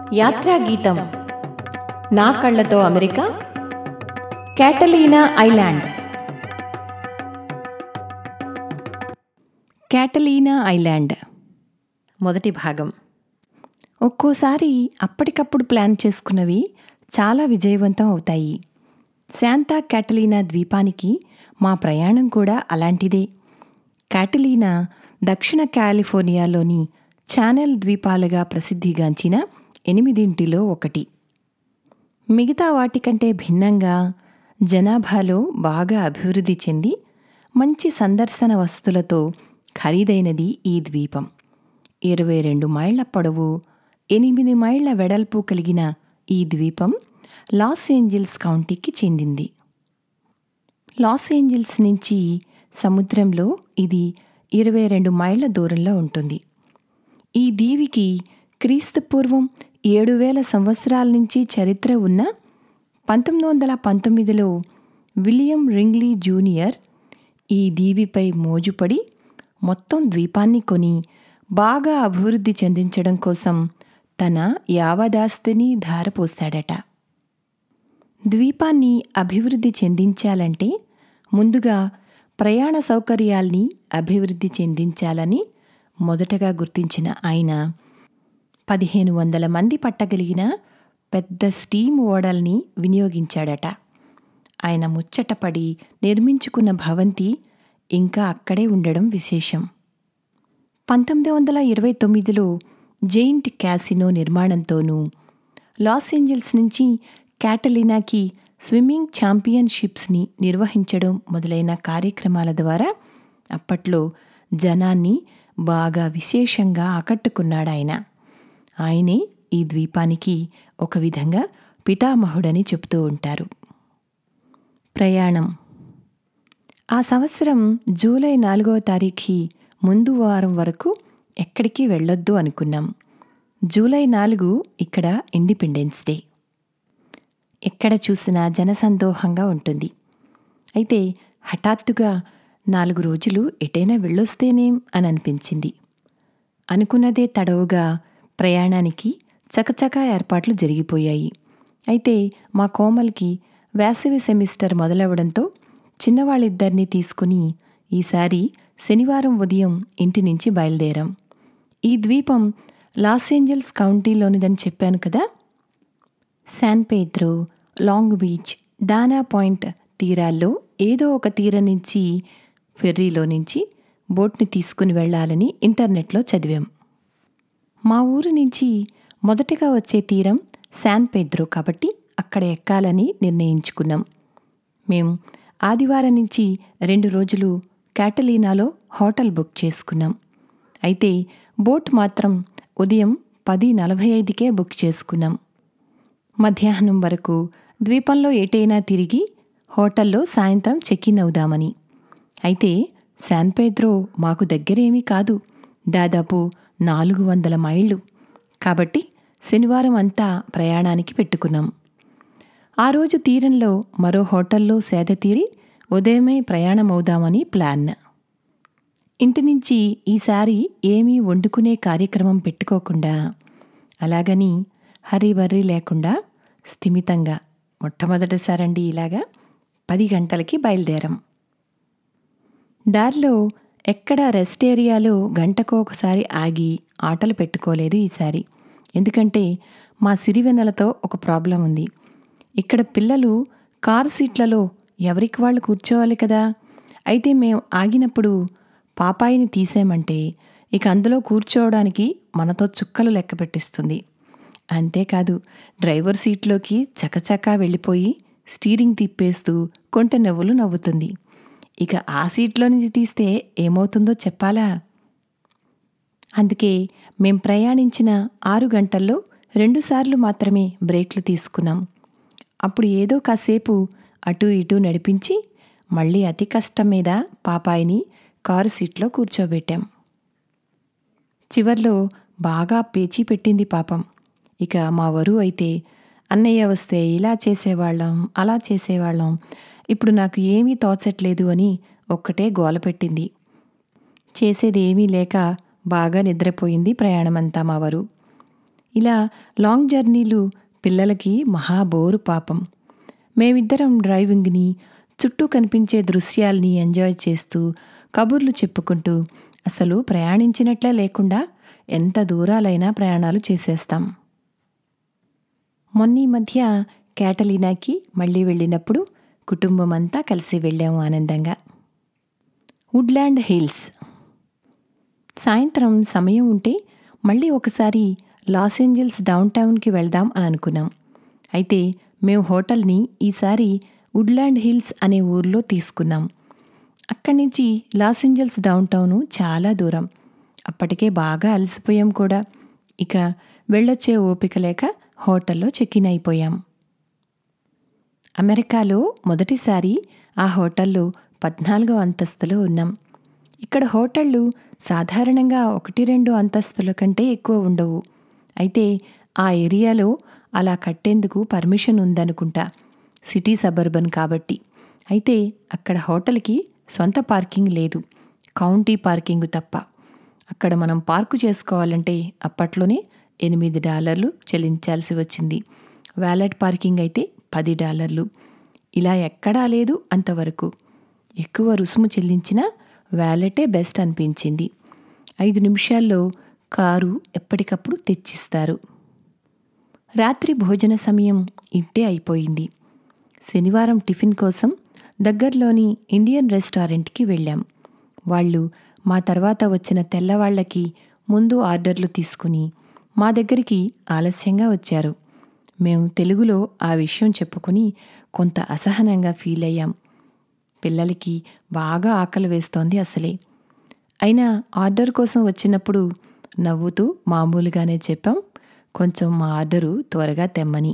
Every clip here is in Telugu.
యాత్రా గీతం నా కళ్ళతో America Catalina island Catalina island మొదటి భాగం ఒక్కోసారి అప్పటికప్పుడు ప్లాన్ చేసుకున్నవి చాలా విజయవంతం అవుతాయి శాంతా క్యాటలీనా ద్వీపానికి మా ప్రయాణం కూడా అలాంటిదే క్యాటలీనా దక్షిణ కాలిఫోర్నియాలోని ఛానల్ ద్వీపాలుగా ప్రసిద్ధిగాంచిన ఎనిమిదింటిలో ఒకటి మిగతా వాటికంటే భిన్నంగా జనాభాలో బాగా అభివృద్ధి చెంది మంచి సందర్శన వస్తువులతో ఖరీదైనది ఈ ద్వీపం ఇరవై రెండు మైళ్ల పొడవు ఎనిమిది మైళ్ల వెడల్పు కలిగిన ఈ ద్వీపం లాస్ ఏంజిల్స్ కౌంటీకి చెందింది లాస్ ఏంజిల్స్ నుంచి సముద్రంలో ఇది ఇరవై రెండు మైళ్ల దూరంలో ఉంటుంది ఈ దీవికి క్రీస్తు పూర్వం ఏడు వేల సంవత్సరాల నుంచి చరిత్ర ఉన్న పంతొమ్మిది వందల పంతొమ్మిదిలో విలియం రింగ్లీ జూనియర్ ఈ దీవిపై మోజుపడి మొత్తం ద్వీపాన్ని కొని బాగా అభివృద్ధి చెందించడం కోసం తన యావదాస్తిని ధారపోశాడట ద్వీపాన్ని అభివృద్ధి చెందించాలంటే ముందుగా ప్రయాణ సౌకర్యాల్ని అభివృద్ధి చెందించాలని మొదటగా గుర్తించిన ఆయన పదిహేను వందల మంది పట్టగలిగిన పెద్ద స్టీమ్ ఓడల్ని వినియోగించాడట ఆయన ముచ్చటపడి నిర్మించుకున్న భవంతి ఇంకా అక్కడే ఉండడం విశేషం పంతొమ్మిది వందల ఇరవై తొమ్మిదిలో జెయింట్ క్యాసినో నిర్మాణంతోనూ లాస్ ఏంజల్స్ నుంచి క్యాటలినాకి స్విమ్మింగ్ ఛాంపియన్షిప్స్ని నిర్వహించడం మొదలైన కార్యక్రమాల ద్వారా అప్పట్లో జనాన్ని బాగా విశేషంగా ఆకట్టుకున్నాడాయన ఆయనే ఈ ద్వీపానికి ఒక విధంగా పితామహుడని చెబుతూ ఉంటారు ప్రయాణం ఆ సంవత్సరం జూలై నాలుగవ తారీఖు ముందు వారం వరకు ఎక్కడికి వెళ్ళొద్దు అనుకున్నాం జూలై నాలుగు ఇక్కడ ఇండిపెండెన్స్ డే ఎక్కడ చూసినా జనసందోహంగా ఉంటుంది అయితే హఠాత్తుగా నాలుగు రోజులు ఎటైనా వెళ్ళొస్తేనేం అని అనిపించింది అనుకున్నదే తడవుగా ప్రయాణానికి చకచకా ఏర్పాట్లు జరిగిపోయాయి అయితే మా కోమల్కి వేసవి సెమిస్టర్ మొదలవడంతో చిన్నవాళ్ళిద్దరినీ తీసుకుని ఈసారి శనివారం ఉదయం ఇంటి నుంచి బయలుదేరాం ఈ ద్వీపం లాస్ ఏంజల్స్ కౌంటీలోనిదని చెప్పాను కదా San Pedro Long Beach Dana Point తీరాల్లో ఏదో ఒక తీరం నుంచి ఫెర్రీలో నుంచి బోట్ని తీసుకుని వెళ్ళాలని ఇంటర్నెట్లో చదివాం మా ఊరు నుంచి మొదటగా వచ్చే తీరం శాన్ పెద్రో కాబట్టి అక్కడ ఎక్కాలని నిర్ణయించుకున్నాం మేం ఆదివారం నుంచి రెండు రోజులు క్యాటలీనాలో హోటల్ బుక్ చేసుకున్నాం అయితే బోట్ మాత్రం ఉదయం పది నలభై ఐదుకే బుక్ చేసుకున్నాం మధ్యాహ్నం వరకు ద్వీపంలో ఎటైనా తిరిగి హోటల్లో సాయంత్రం చెక్ ఇన్ అవుదామని అయితే శాన్ పేద్రో మాకు దగ్గరేమీ కాదు దాదాపు నాలుగు వందల మైళ్ళు కాబట్టి శనివారం అంతా ప్రయాణానికి పెట్టుకున్నాం ఆ రోజు తీరంలో మరో హోటల్లో సేద తీరి ఉదయమే ప్రయాణమవుదామని ప్లాన్ ఇంటి నుంచి ఈసారి ఏమీ వండుకునే కార్యక్రమం పెట్టుకోకుండా అలాగని హరీబర్రీ లేకుండా స్థిమితంగా మొట్టమొదటిసారండి ఇలాగా పది గంటలకి బయలుదేరాం దారిలో ఎక్కడ రెస్ట్ ఏరియాలో గంటకు ఒకసారి ఆగి ఆటలు పెట్టుకోలేదు ఈసారి ఎందుకంటే మా సిరివెన్నెలతో ఒక ప్రాబ్లం ఉంది ఇక్కడ పిల్లలు కారు సీట్లలో ఎవరికి వాళ్ళు కూర్చోవాలి కదా అయితే మేము ఆగినప్పుడు పాపాయిని తీసేమంటే ఇక అందులో కూర్చోవడానికి మనతో చుక్కలు లెక్క పెట్టిస్తుంది అంతేకాదు డ్రైవర్ సీట్లోకి చకచకా వెళ్ళిపోయి స్టీరింగ్ తిప్పేస్తూ కొంట నవ్వులు నవ్వుతుంది ఇక ఆ సీట్లో నుంచి తీస్తే ఏమవుతుందో చెప్పాలా అందుకే మేం ప్రయాణించిన ఆరు గంటల్లో రెండుసార్లు మాత్రమే బ్రేక్లు తీసుకున్నాం అప్పుడు ఏదో కాసేపు అటు ఇటు నడిపించి మళ్ళీ అతి కష్టం మీద పాపాయిని కారు సీట్లో కూర్చోబెట్టాం చివర్లో బాగా పేచీ పెట్టింది పాపం ఇక మా వరువు అయితే అన్నయ్య వస్తే ఇలా చేసేవాళ్ళం అలా చేసేవాళ్ళం ఇప్పుడు నాకు ఏమీ తోచట్లేదు అని ఒక్కటే గోల పెట్టింది చేసేది ఏమీ లేక బాగా నిద్రపోయింది ప్రయాణమంతా మా వారు ఇలా లాంగ్ జర్నీలు పిల్లలకి మహాబోరు పాపం మేమిద్దరం డ్రైవింగ్ని చుట్టూ కనిపించే దృశ్యాల్ని ఎంజాయ్ చేస్తూ కబుర్లు చెప్పుకుంటూ అసలు ప్రయాణించినట్లే లేకుండా ఎంత దూరాలైనా ప్రయాణాలు చేసేస్తాం మొన్న ఈ మధ్య క్యాటలీనాకి మళ్ళీ వెళ్ళినప్పుడు కుటుంబం అంతా కలిసి వెళ్ళాము ఆనందంగా వుడ్లాండ్ హిల్స్ సాయంత్రం సమయం ఉంటే మళ్ళీ ఒకసారి లాస్ ఏంజల్స్ డౌన్ టౌన్కి వెళ్దాం అని అనుకున్నాం అయితే మేము హోటల్ని ఈసారి వుడ్లాండ్ హిల్స్ అనే ఊర్లో తీసుకున్నాం అక్కడి నుంచి లాస్ ఏంజల్స్ డౌన్ టౌను చాలా దూరం అప్పటికే బాగా అలసిపోయాం కూడా ఇక వెళ్ళొచ్చే ఓపిక లేక హోటల్లో చెక్ ఇన్ అయిపోయాం అమెరికాలో మొదటిసారి ఆ హోటల్లో పద్నాలుగో అంతస్తులో ఉన్నాం ఇక్కడ హోటళ్ళు సాధారణంగా ఒకటి రెండు అంతస్తుల కంటే ఎక్కువ ఉండవు అయితే ఆ ఏరియాలో అలా కట్టేందుకు పర్మిషన్ ఉందనుకుంటా సిటీ సబర్బన్ కాబట్టి అయితే అక్కడ హోటల్కి సొంత పార్కింగ్ లేదు కౌంటీ పార్కింగ్ తప్ప అక్కడ మనం పార్కు చేసుకోవాలంటే అప్పట్లోనే ఎనిమిది డాలర్లు చెల్లించాల్సి వచ్చింది వ్యాలెట్ పార్కింగ్ అయితే పది డాలర్లు ఇలా ఎక్కడా లేదు అంతవరకు ఎక్కువ రుసుము చెల్లించినా వ్యాలెటే బెస్ట్ అనిపించింది ఐదు నిమిషాల్లో కారు ఎప్పటికప్పుడు తెచ్చిస్తారు రాత్రి భోజన సమయం ఇట్టే అయిపోయింది శనివారం టిఫిన్ కోసం దగ్గరలోని ఇండియన్ రెస్టారెంట్కి వెళ్ళాం వాళ్ళు మా తర్వాత వచ్చిన తెల్లవాళ్లకి ముందు ఆర్డర్లు తీసుకుని మా దగ్గరికి ఆలస్యంగా వచ్చారు మేము తెలుగులో ఆ విషయం చెప్పుకుని కొంత అసహనంగా ఫీల్ అయ్యాం పిల్లలకి బాగా ఆకలి వేస్తోంది అసలే అయినా ఆర్డర్ కోసం వచ్చినప్పుడు నవ్వుతూ మామూలుగానే చెప్పాం కొంచెం మా ఆర్డరు త్వరగా తెమ్మని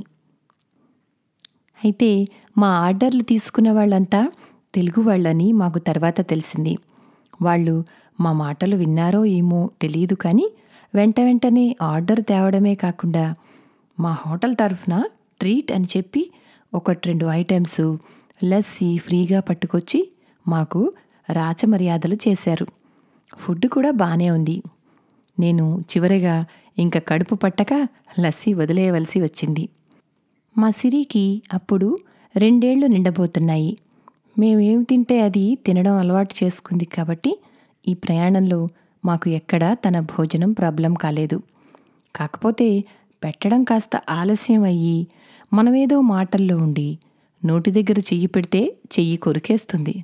అయితే మా ఆర్డర్లు తీసుకున్న వాళ్ళంతా తెలుగు వాళ్ళని మాకు తర్వాత తెలిసింది వాళ్ళు మా మాటలు విన్నారో ఏమో తెలియదు కానీ వెంట వెంటనే ఆర్డర్ తేవడమే కాకుండా మా హోటల్ తరఫున ట్రీట్ అని చెప్పి ఒకటి రెండు ఐటమ్స్ లస్సీ ఫ్రీగా పట్టుకొచ్చి మాకు రాచమర్యాదలు చేశారు ఫుడ్ కూడా బాగానే ఉంది నేను చివరిగా ఇంకా కడుపు పట్టక లస్సీ వదిలేయవలసి వచ్చింది మా సిరికి అప్పుడు రెండేళ్లు నిండబోతున్నాయి మేమేం తింటే అది తినడం అలవాటు చేసుకుంది కాబట్టి ఈ ప్రయాణంలో మాకు ఎక్కడా తన భోజనం ప్రాబ్లం కాలేదు కాకపోతే పెట్టడం కాస్త ఆలస్యం అయ్యి మనమేదో మాటల్లో ఉండి నోటి దగ్గర చెయ్యి పెడితే చెయ్యి కొరికేస్తుంది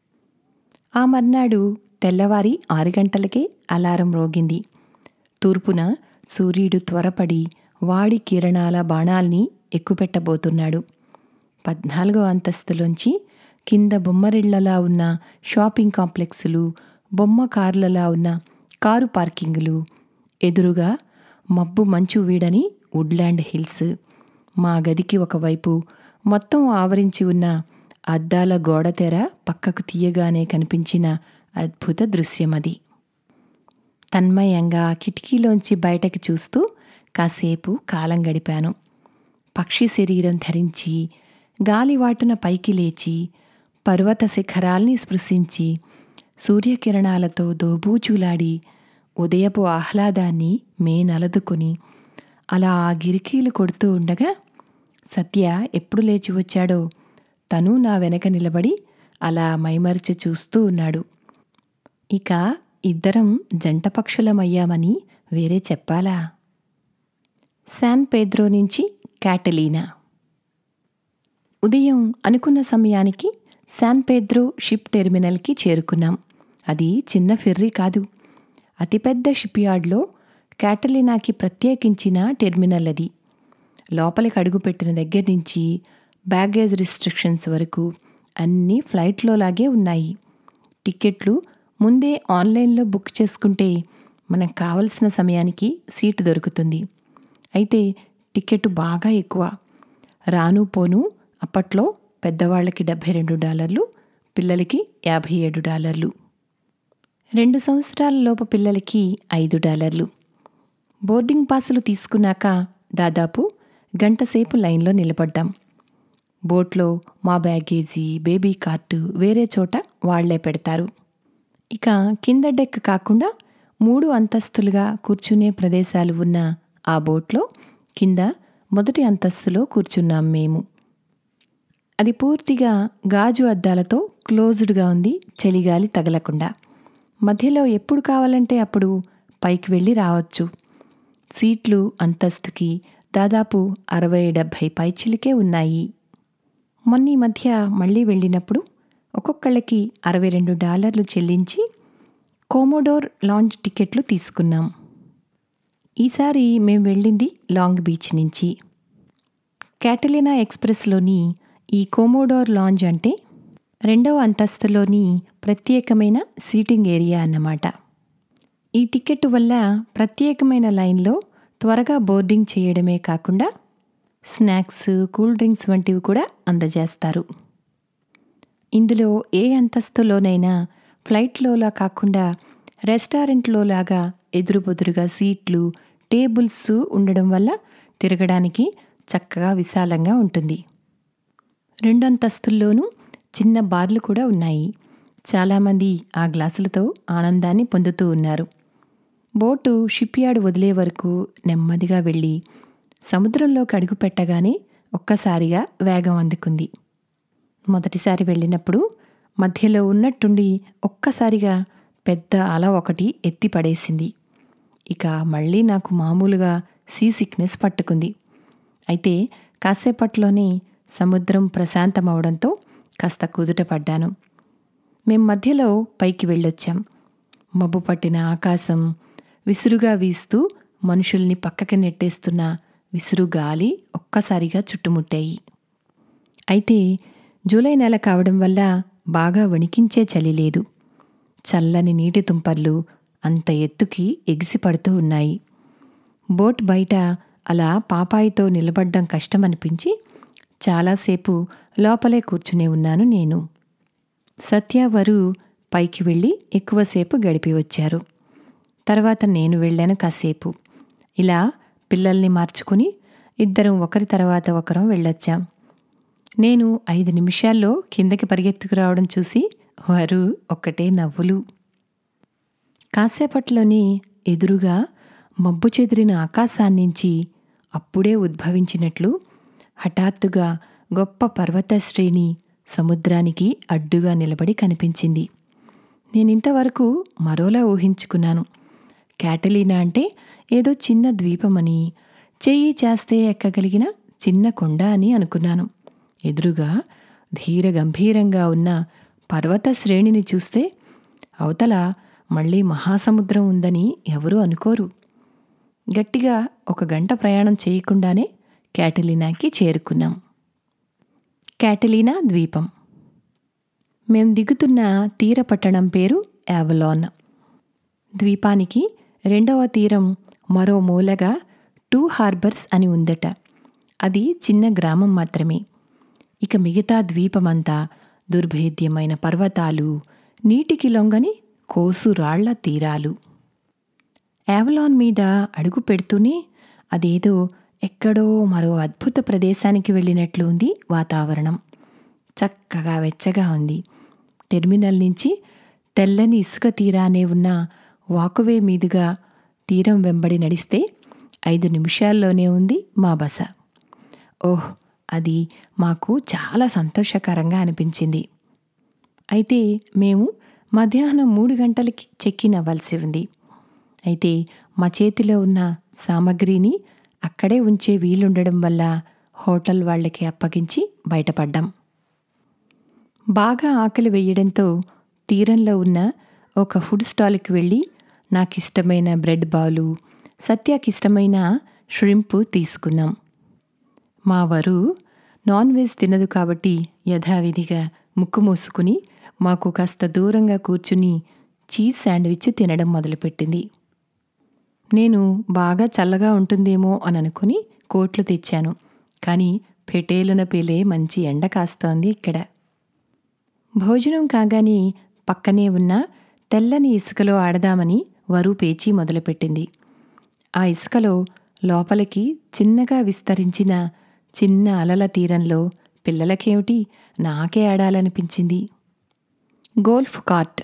ఆ మర్నాడు తెల్లవారి ఆరు గంటలకే అలారం రోగింది తూర్పున సూర్యుడు త్వరపడి వాడి కిరణాల బాణాల్ని ఎక్కుపెట్టబోతున్నాడు పద్నాలుగో అంతస్తులోంచి కింద బొమ్మరిళ్లలా ఉన్న షాపింగ్ కాంప్లెక్సులు బొమ్మ కార్లలా ఉన్న కారు పార్కింగులు ఎదురుగా మబ్బు మంచు వీడని వుడ్లాండ్ హిల్స్ మా గదికి ఒకవైపు మొత్తం ఆవరించి ఉన్న అద్దాల గోడ తెర పక్కకు తీయగానే కనిపించిన అద్భుత దృశ్యం అది తన్మయంగా కిటికీలోంచి బయటకు చూస్తూ కాసేపు కాలం గడిపాను పక్షి శరీరం ధరించి గాలివాటున పైకి లేచి పర్వత శిఖరాల్ని స్పృశించి సూర్యకిరణాలతో దోబూచూలాడి ఉదయపు ఆహ్లాదాన్ని మే నలదుకుని అలా ఆ గిరికీలు కొడుతూ ఉండగా సత్య ఎప్పుడు లేచి వచ్చాడో తను నా వెనక నిలబడి అలా మైమరిచి చూస్తూ ఉన్నాడు ఇక ఇద్దరం జంట పక్షులమయ్యామని వేరే చెప్పాలా శాన్ పేద్రో నుంచి క్యాటలీనా ఉదయం అనుకున్న సమయానికి శాన్ పేద్రో షిప్ టెర్మినల్కి చేరుకున్నాం అది చిన్న ఫెర్రీ కాదు అతిపెద్ద షిప్ యార్డ్లో క్యాటలీనాకి ప్రత్యేకించిన టెర్మినల్ అది లోపలికి అడుగుపెట్టిన దగ్గర నుంచి బ్యాగేజ్ రిస్ట్రిక్షన్స్ వరకు అన్నీ ఫ్లైట్లో లాగే ఉన్నాయి టికెట్లు ముందే ఆన్లైన్లో బుక్ చేసుకుంటే మనకు కావలసిన సమయానికి సీటు దొరుకుతుంది అయితే టికెట్ బాగా ఎక్కువ రాను పోను అప్పట్లో పెద్దవాళ్ళకి డెబ్భై రెండు డాలర్లు పిల్లలకి యాభై ఏడు డాలర్లు రెండు సంవత్సరాల లోపు పిల్లలకి ఐదు డాలర్లు బోర్డింగ్ పాసులు తీసుకున్నాక దాదాపు గంటసేపు లైన్లో నిలబడ్డాం బోట్లో మా బ్యాగేజీ బేబీ కార్టు వేరే చోట వాళ్లే పెడతారు ఇక కింద డెక్ కాకుండా మూడు అంతస్తులుగా కూర్చునే ప్రదేశాలు ఉన్న ఆ బోట్లో కింద మొదటి అంతస్తులో కూర్చున్నాం మేము అది పూర్తిగా గాజు అద్దాలతో క్లోజ్డ్గా ఉంది చలిగాలి తగలకుండా మధ్యలో ఎప్పుడు కావాలంటే అప్పుడు పైకి వెళ్ళి రావచ్చు సీట్లు అంతస్తుకి దాదాపు అరవై డెబ్భై పైచిలికే ఉన్నాయి మొన్న ఈ మధ్య మళ్ళీ వెళ్ళినప్పుడు ఒక్కొక్కళ్ళకి అరవై రెండు డాలర్లు చెల్లించి కోమోడోర్ లాంచ్ టికెట్లు తీసుకున్నాం ఈసారి మేము వెళ్ళింది లాంగ్ బీచ్ నుంచి క్యాటలినా ఎక్స్ప్రెస్లోని ఈ కోమోడోర్ లాంజ్ అంటే రెండవ అంతస్తులోని ప్రత్యేకమైన సీటింగ్ ఏరియా అన్నమాట ఈ టికెట్ వల్ల ప్రత్యేకమైన లైన్లో త్వరగా బోర్డింగ్ చేయడమే కాకుండా స్నాక్స్ కూల్ డ్రింక్స్ వంటివి కూడా అందజేస్తారు ఇందులో ఏ అంతస్తులోనైనా ఫ్లైట్లోలా కాకుండా రెస్టారెంట్లో లాగా ఎదురుబొదురుగా సీట్లు టేబుల్స్ ఉండడం వల్ల తిరగడానికి చక్కగా విశాలంగా ఉంటుంది రెండు అంతస్తుల్లోనూ చిన్న బార్లు కూడా ఉన్నాయి చాలామంది ఆ గ్లాసులతో ఆనందాన్ని పొందుతూ ఉన్నారు బోటు షిప్ యార్డ్ వదిలే వరకు నెమ్మదిగా వెళ్ళి సముద్రంలోకి అడుగు పెట్టగానే ఒక్కసారిగా వేగం అందుకుంది మొదటిసారి వెళ్ళినప్పుడు మధ్యలో ఉన్నట్టుండి ఒక్కసారిగా పెద్ద అల ఒకటి ఎత్తి పడేసింది ఇక మళ్ళీ నాకు మామూలుగా సీ సిక్నెస్ పట్టుకుంది అయితే కాసేపట్లోనే సముద్రం ప్రశాంతమవడంతో కాస్త కుదుట పడ్డాను మేం మధ్యలో పైకి వెళ్ళొచ్చాం మబ్బు పట్టిన ఆకాశం విసురుగా వీస్తూ మనుషుల్ని పక్కకి నెట్టేస్తున్న విసురు గాలి ఒక్కసారిగా చుట్టుముట్టాయి అయితే జూలై నెల కావడం వల్ల బాగా వణికించే చలి లేదు చల్లని నీటి తుంపర్లు అంత ఎత్తుకి ఎగిసిపడుతూ ఉన్నాయి బోట్ బయట అలా పాపాయితో నిలబడ్డం కష్టమనిపించి చాలాసేపు లోపలే కూర్చునే ఉన్నాను నేను సత్యవరు పైకి వెళ్ళి ఎక్కువసేపు గడిపి వచ్చారు తర్వాత నేను వెళ్ళాను కాసేపు ఇలా పిల్లల్ని మార్చుకుని ఇద్దరం ఒకరి తర్వాత ఒకరం వెళ్ళొచ్చాం నేను ఐదు నిమిషాల్లో కిందకి పరిగెత్తుకు రావడం చూసి వారు ఒక్కటే నవ్వులు కాసేపట్లోనే ఎదురుగా మబ్బు చెదిరిన ఆకాశాన్నించి అప్పుడే ఉద్భవించినట్లు హఠాత్తుగా గొప్ప పర్వత శ్రేణి సముద్రానికి అడ్డుగా నిలబడి కనిపించింది నేనింతవరకు మరోలా ఊహించుకున్నాను క్యాటలీనా అంటే ఏదో చిన్న ద్వీపమని చెయ్యి చేస్తే ఎక్కగలిగిన చిన్న కొండ అని అనుకున్నాను ఎదురుగా ధీర గంభీరంగా ఉన్న పర్వత శ్రేణిని చూస్తే అవతల మళ్ళీ మహాసముద్రం ఉందని ఎవరూ అనుకోరు గట్టిగా ఒక గంట ప్రయాణం చేయకుండానే క్యాటలీనాకి చేరుకున్నాం క్యాటలీనా ద్వీపం మేం దిగుతున్న తీర పట్టణం పేరు యావలాన్ ద్వీపానికి రెండవ తీరం మరో మూలగా టూ హార్బర్స్ అని ఉందట అది చిన్న గ్రామం మాత్రమే ఇక మిగతా ద్వీపమంతా దుర్భేద్యమైన పర్వతాలు నీటికి లొంగని కోసు రాళ్ల తీరాలు యావలాన్ మీద అడుగు పెడుతూనే అదేదో ఎక్కడో మరో అద్భుత ప్రదేశానికి వెళ్ళినట్లు ఉంది వాతావరణం చక్కగా వెచ్చగా ఉంది టెర్మినల్ నుంచి తెల్లని ఇసుక తీరానే ఉన్న వాకువే మీదుగా తీరం వెంబడి నడిస్తే ఐదు నిమిషాల్లోనే ఉంది మా బస ఓహ్ అది మాకు చాలా సంతోషకరంగా అనిపించింది అయితే మేము మధ్యాహ్నం మూడు గంటలకి చెక్కిన్ అవ్వాల్సి ఉంది అయితే మా చేతిలో ఉన్న సామగ్రిని అక్కడే ఉంచే వీలుండడం వల్ల హోటల్ వాళ్ళకి అప్పగించి బయటపడ్డాం బాగా ఆకలి వేయడంతో తీరంలో ఉన్న ఒక ఫుడ్ స్టాల్కి వెళ్ళి నాకు ఇష్టమైన బ్రెడ్ బాలు సత్యాకి ఇష్టమైన షింపు తీసుకున్నాం మా వరు నాన్ వెజ్ తినదు కాబట్టి యథావిధిగా ముక్కు మూసుకుని మాకు కాస్త దూరంగా కూర్చుని చీజ్ శాండ్విచ్ తినడం మొదలుపెట్టింది నేను బాగా చల్లగా ఉంటుందేమో అని అనుకుని కోట్లు తెచ్చాను కానీ పెటేలున పేలే మంచి ఎండ కాస్తోంది ఇక్కడ భోజనం కాగానే పక్కనే ఉన్న తెల్లని ఇసుకలో ఆడదామని వరు పేచీ మొదలుపెట్టింది ఆ ఇసుకలో లోపలికి చిన్నగా విస్తరించిన చిన్న అలల తీరంలో పిల్లలకేమిటి నాకే ఆడాలనిపించింది గోల్ఫ్ కార్ట్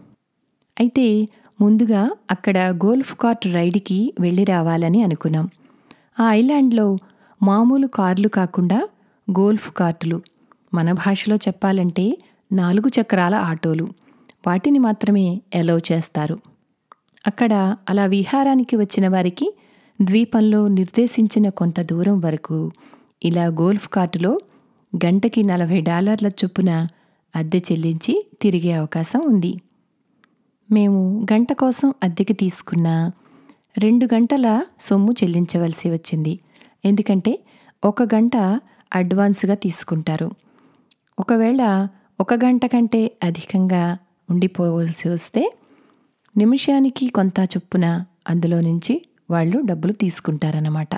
అయితే ముందుగా అక్కడ గోల్ఫ్ కార్ట్ రైడ్కి వెళ్ళి రావాలని అనుకున్నాం ఆ ఐలాండ్లో మామూలు కార్లు కాకుండా గోల్ఫ్ కార్టులు మన భాషలో చెప్పాలంటే నాలుగు చక్రాల ఆటోలు వాటిని మాత్రమే ఎలౌ చేస్తారు అక్కడ అలా విహారానికి వచ్చిన వారికి ద్వీపంలో నిర్దేశించిన కొంత దూరం వరకు ఇలా గోల్ఫ్ కార్టులో గంటకి నలభై డాలర్ల చొప్పున అద్దె చెల్లించి తిరిగే అవకాశం ఉంది మేము గంట కోసం అద్దెకి తీసుకున్న రెండు గంటల సొమ్ము చెల్లించవలసి వచ్చింది ఎందుకంటే ఒక గంట అడ్వాన్స్గా తీసుకుంటారు ఒకవేళ ఒక గంట కంటే అధికంగా ఉండిపోవలసి వస్తే నిమిషానికి కొంత చొప్పున అందులో నుంచి వాళ్ళు డబ్బులు తీసుకుంటారన్నమాట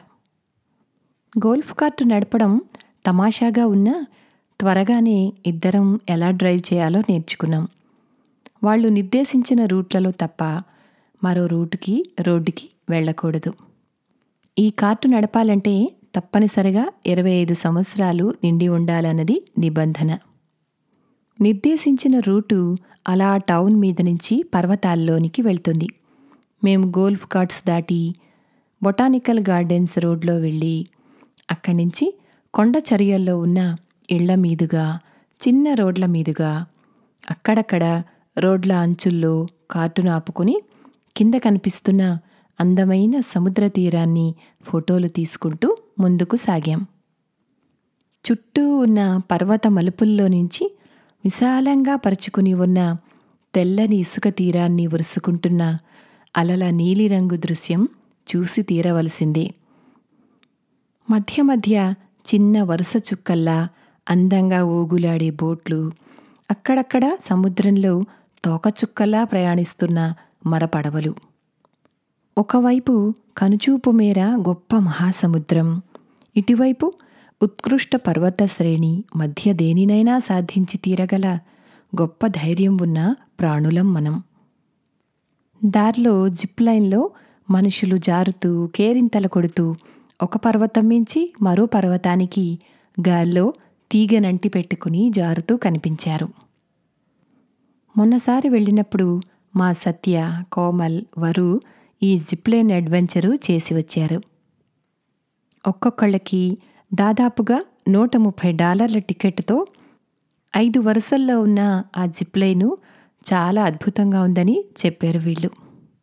గోల్ఫ్ కార్టు నడపడం తమాషాగా ఉన్నా త్వరగానే ఇద్దరం ఎలా డ్రైవ్ చేయాలో నేర్చుకున్నాం వాళ్ళు నిర్దేశించిన రూట్లలో తప్ప మరో రూటుకి రోడ్డుకి వెళ్ళకూడదు ఈ కార్టు నడపాలంటే తప్పనిసరిగా ఇరవై ఐదు సంవత్సరాలు నిండి ఉండాలన్నది నిబంధన నిర్దేశించిన రూటు అలా టౌన్ మీద నుంచి పర్వతాల్లోనికి వెళ్తుంది మేము గోల్ఫ్ కార్ట్స్ దాటి బొటానికల్ గార్డెన్స్ రోడ్లో వెళ్ళి అక్కడి నుంచి కొండ చర్యల్లో ఉన్న ఇళ్ల మీదుగా చిన్న రోడ్ల మీదుగా అక్కడక్కడ రోడ్ల అంచుల్లో కార్టును ఆపుకుని కింద కనిపిస్తున్న అందమైన సముద్ర తీరాన్ని ఫోటోలు తీసుకుంటూ ముందుకు సాగాం చుట్టూ ఉన్న పర్వత మలుపుల్లో నుంచి విశాలంగా పరుచుకుని ఉన్న తెల్లని ఇసుక తీరాన్ని ఉరుసుకుంటున్న అలల నీలిరంగు దృశ్యం చూసి తీరవలసిందే మధ్య మధ్య చిన్న వరుస చుక్కల్లా అందంగా ఊగులాడే బోట్లు అక్కడక్కడ సముద్రంలో తోకచుక్కల్లా ప్రయాణిస్తున్న మరపడవలు ఒకవైపు కనుచూపు మేర గొప్ప మహాసముద్రం ఇటువైపు ఉత్కృష్ట పర్వత శ్రేణి మధ్య దేనినైనా సాధించి తీరగల గొప్ప ధైర్యం ఉన్న ప్రాణులం మనం దారిలో జిప్ లైన్లో మనుషులు జారుతూ కేరింతలు కొడుతూ ఒక పర్వతం మించి మరో పర్వతానికి గాల్లో తీగనంటి పెట్టుకుని జారుతూ కనిపించారు మొన్నసారి వెళ్ళినప్పుడు మా సత్య కోమల్ వరు ఈ జిప్లైన్ అడ్వెంచరు చేసి వచ్చారు ఒక్కొక్కళ్ళకి దాదాపుగా నూట ముప్పై డాలర్ల టికెట్తో ఐదు వరుసల్లో ఉన్న ఆ జిప్లైను చాలా అద్భుతంగా ఉందని చెప్పారు వీళ్ళు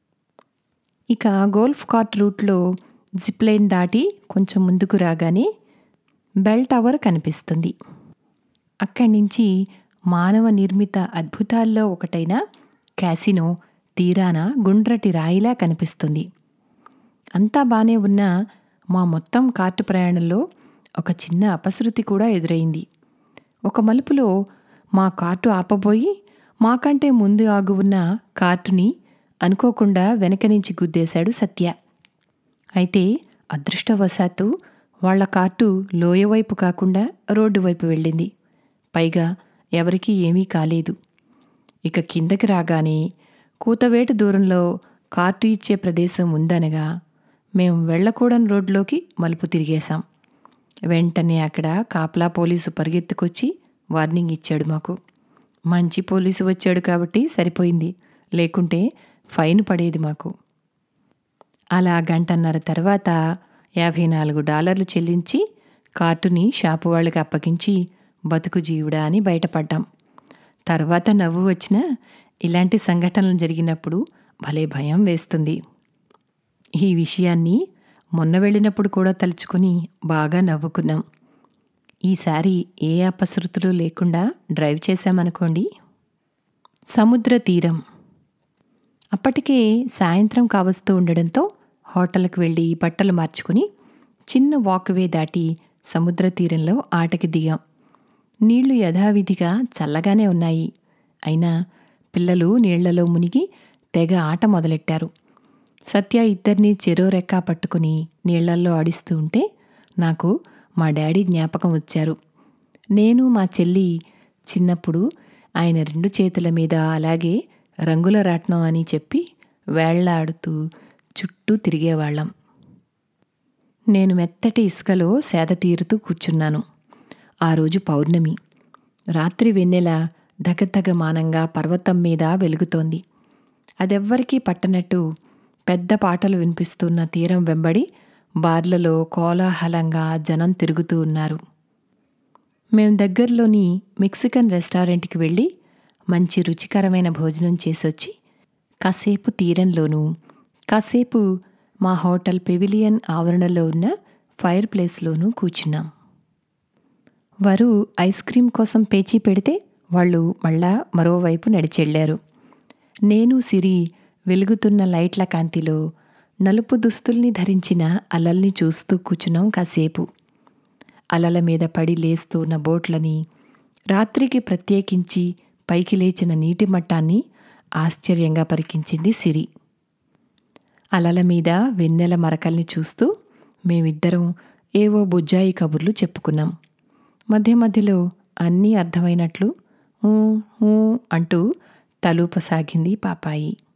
ఇక గోల్ఫ్ కార్ట్ రూట్లో జిప్లైన్ దాటి కొంచెం ముందుకు రాగానే బెల్ టవర్ కనిపిస్తుంది అక్కడి నుంచి మానవ నిర్మిత అద్భుతాల్లో ఒకటైన క్యాసినో తీరాన గుండ్రటి రాయిలా కనిపిస్తుంది అంతా బానే ఉన్నా మా మొత్తం కార్టు ప్రయాణంలో ఒక చిన్న అపశృతి కూడా ఎదురైంది ఒక మలుపులో మా కార్టు ఆపబోయి మాకంటే ముందు ఆగు ఉన్న కార్టుని అనుకోకుండా వెనక నుంచి గుద్దేశాడు సత్య అయితే అదృష్టవశాత్తు వాళ్ల కార్టు లోయ వైపు కాకుండా రోడ్డు వైపు వెళ్ళింది పైగా ఎవరికీ ఏమీ కాలేదు ఇక కిందకి రాగానే కూతవేటు దూరంలో కార్టు ఇచ్చే ప్రదేశం ఉందనగా మేము వెళ్ళకూడని రోడ్లోకి మలుపు తిరిగేశాం వెంటనే అక్కడ కాపలా పోలీసు పరిగెత్తుకొచ్చి వార్నింగ్ ఇచ్చాడు మాకు మంచి పోలీసు వచ్చాడు కాబట్టి సరిపోయింది లేకుంటే ఫైన్ పడేది మాకు అలా గంటన్నర తర్వాత యాభై నాలుగు డాలర్లు చెల్లించి కార్టుని షాపు వాళ్ళకి అప్పగించి బతుకు జీవుడా అని బయటపడ్డాం తర్వాత నవ్వు వచ్చినా ఇలాంటి సంఘటనలు జరిగినప్పుడు భలే భయం వేస్తుంది ఈ విషయాన్ని మొన్న వెళ్ళినప్పుడు కూడా తలుచుకొని బాగా నవ్వుకున్నాం ఈసారి ఏ అపశృతులు లేకుండా డ్రైవ్ చేశామనుకోండి సముద్ర తీరం అప్పటికే సాయంత్రం కావస్తూ ఉండడంతో హోటల్కి వెళ్ళి బట్టలు మార్చుకుని చిన్న వాక్వే దాటి సముద్ర తీరంలో ఆటకి దిగాం నీళ్లు యథావిధిగా చల్లగానే ఉన్నాయి అయినా పిల్లలు నీళ్లలో మునిగి తెగ ఆట మొదలెట్టారు సత్య ఇద్దరినీ చెరో రెక్క పట్టుకుని నీళ్లల్లో ఆడిస్తూ ఉంటే నాకు మా డాడీ జ్ఞాపకం వచ్చారు నేను మా చెల్లి చిన్నప్పుడు ఆయన రెండు చేతుల మీద అలాగే రంగుల రాట్నం అని చెప్పి వేళ్లాడుతూ చుట్టూ తిరిగేవాళ్ళం నేను మెత్తటి ఇసుకలో సేద తీరుతూ కూర్చున్నాను ఆ రోజు పౌర్ణమి రాత్రి వెన్నెల దగదగమానంగా పర్వతం మీద వెలుగుతోంది అదెవ్వరికీ పట్టనట్టు పెద్ద పాటలు వినిపిస్తున్న తీరం వెంబడి బార్లలో కోలాహలంగా జనం తిరుగుతూ ఉన్నారు మేం దగ్గరలోని మెక్సికన్ రెస్టారెంట్కి వెళ్ళి మంచి రుచికరమైన భోజనం చేసొచ్చి కాసేపు తీరంలోనూ కాసేపు మా హోటల్ పెవిలియన్ ఆవరణలో ఉన్న ఫైర్ ప్లేస్లోనూ కూర్చున్నాం వారు ఐస్ క్రీం కోసం పేచీ పెడితే వాళ్ళు మళ్ళా మరోవైపు నడిచెళ్ళారు నేను సిరి వెలుగుతున్న లైట్ల కాంతిలో నలుపు దుస్తుల్ని ధరించిన అలల్ని చూస్తూ కూర్చున్నాం కాసేపు అలల మీద పడి లేస్తున్న బోట్లని రాత్రికి ప్రత్యేకించి పైకి లేచిన నీటి మట్టాన్ని ఆశ్చర్యంగా పరికించింది సిరి అలల మీద వెన్నెల మరకల్ని చూస్తూ మేమిద్దరం ఏవో బుజ్జాయి కబుర్లు చెప్పుకున్నాం మధ్య మధ్యలో అన్నీ అర్థమైనట్లు ఊ ఊ అంటూ తలూపసాగింది పాపాయి